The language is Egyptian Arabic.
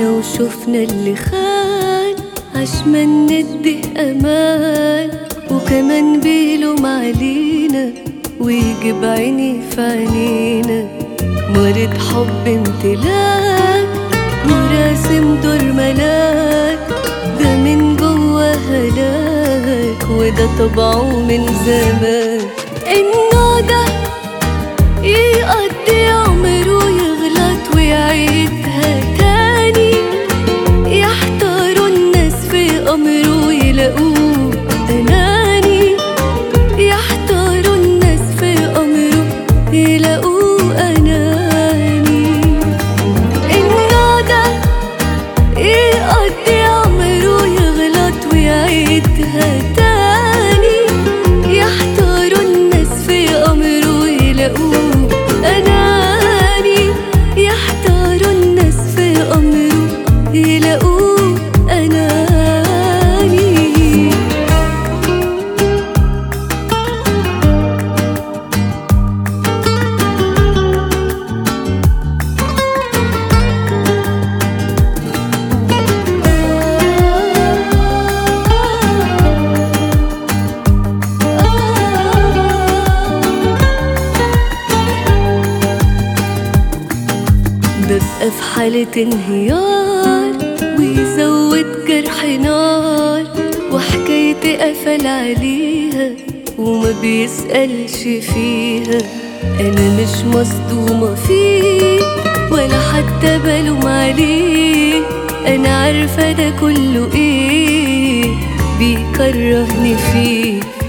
عشنا وشفنا اللي خان عشمان ندي أمان وكمان بيلوم علينا ويجيب عيني في عينينا مريض حب امتلاك وراسم دور ملاك ده من جوا هلاك وده طبعه من زمان النوع ده يقضي عمره يغلط ويعيدها تاني يحتاروا الناس في أمره يلاقوه أناني يحتاروا الناس في أمره يلاقوه أناني النوع ده يقضي عمره يغلط ويعيدها تاني يحتاروا الناس في أمره يلاقوه أناني يحتاروا الناس في أمره يلاقوه أناني ببقى في حالة انهيار ويزود جرح نار وحكايتي قفل عليها وما بيسألش فيها أنا مش مصدومة فيه ولا حتى بلوم عليه أنا عارفة ده كله إيه بيكرهني فيه